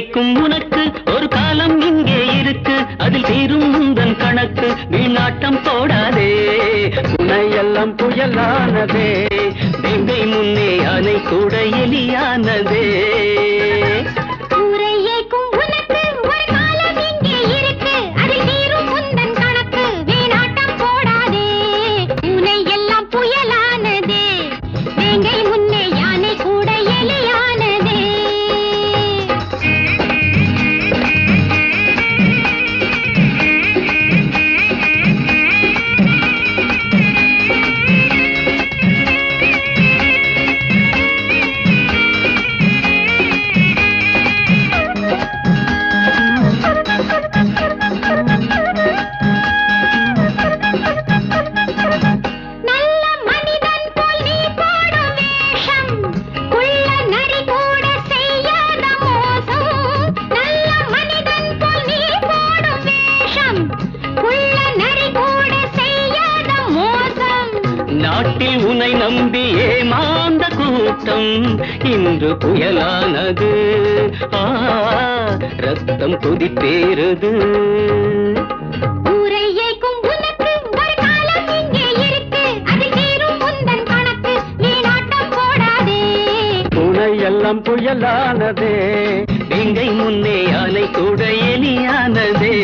ஏக்கும் உனக்கு ஒரு காலம் இங்கே இருக்கு அதில் தீரும் முந்தன் கணக்கு வீணாட்டம் போடாதே உனையெல்லாம் புயலானதே வேங்கை முன்னே அணை கூட எலியானதே ஊரையேக்கும் உனக்கு ஒரு காலம் இங்கே இருக்கு அதில் தீரும் முந்தன் கணக்கு வீணாட்டம் போடாதே உனை எல்லாம் புயலானதே வேங்கை முன்னே யானை கூட எலியானதே நல்ல மனிதன் போல் நீ போடும் வேஷம் குள்ள நரி கூட செய்யாத மோசம் நல்ல மனிதன் போல் நீ போடும் வேஷம் குள்ள நரி கூட செய்யாத மோசம் நாட்டில் உன்னை நம்பி ஏமாந்த கூட்டம் இன்று புயலானது ஆ ரத்தம் கொதிப்பேறுது ஊரை ஏக்கும் உனக்கு ஒரு காலம் இங்கே இருக்கு அதில் தீரும் முந்தன் கணக்கு வீணாட்டம் போடாதே துணை எல்லாம் புயலானதே வேங்கை முன்னே அலை கூட எலியானதே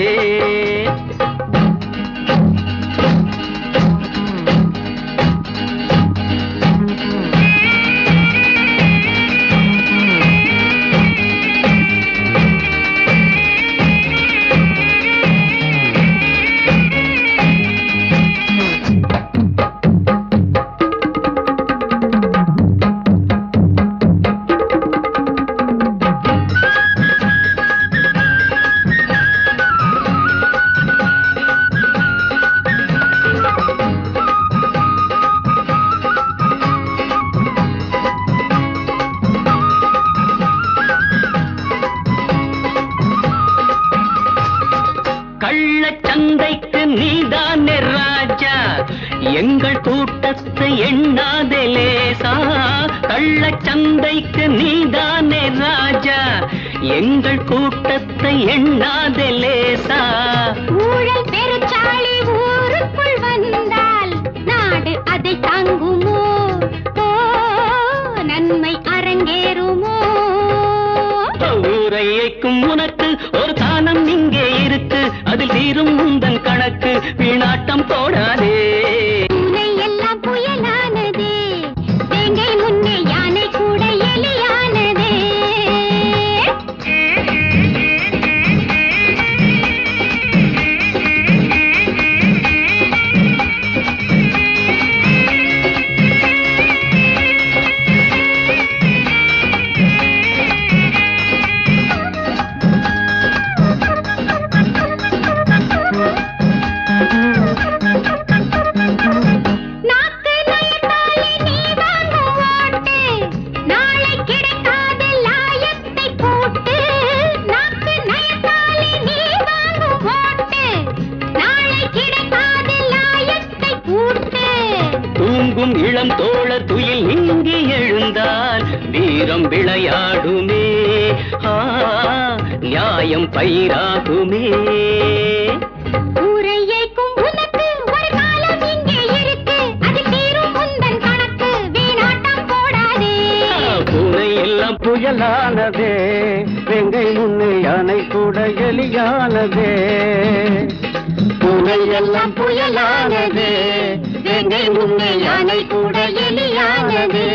கள்ளச் சந்தைக்கு நீதானே ராஜா எங்கள் கூட்டத்தை எண்ணாதே லேசா கள்ளச் சந்தைக்கு நீதானே ராஜா எங்கள் கூட்டத்தை எண்ணாதே லேசா ஊழல் பெருச்சாளி ஊருக்குள் வந்தால் நாடு அதை தாங்குமோ ஓ நன்மை அரங்கேறுமோ ஊரை ஏக்கும் உனக்கு ஒரு காலம் இங்கே இருக்கு அதில் தீரும் முந்தன் கணக்கு வீணாட்டம் போடாதே பூனை எல்லாம் புயலானதே வேங்கை முன்னே யானை கூட எலியானதே நாக்கு நயத்தாலே நீ வாங்கும் ஓட்டு நாளை கிடைக்காத லாயத்தை கூட்டு நாக்கு நயத்தாலே நீ வாங்கும் ஓட்டு நாளை கிடைக்காத லாயத்தை கூட்டு தூங்கும் இளம் தோழர் துயில் நீங்கி எழுந்தால் வீரம் விளையாடுமே ஆ நியாயம் பயிராகுமே ஊரை ஏக்கும் உனக்கு ஒரு காலம் இங்கே இருக்கு அதில் தீரும் முந்தன் கணக்கு வீணாட்டம் போடாதே பூனை எல்லாம் புயலானதே வெங்கை முன்னே யானை கூட எலியானதே பூனை எல்லாம் புயலானதே வெங்கை முன்னே யானை கூட எலியானதே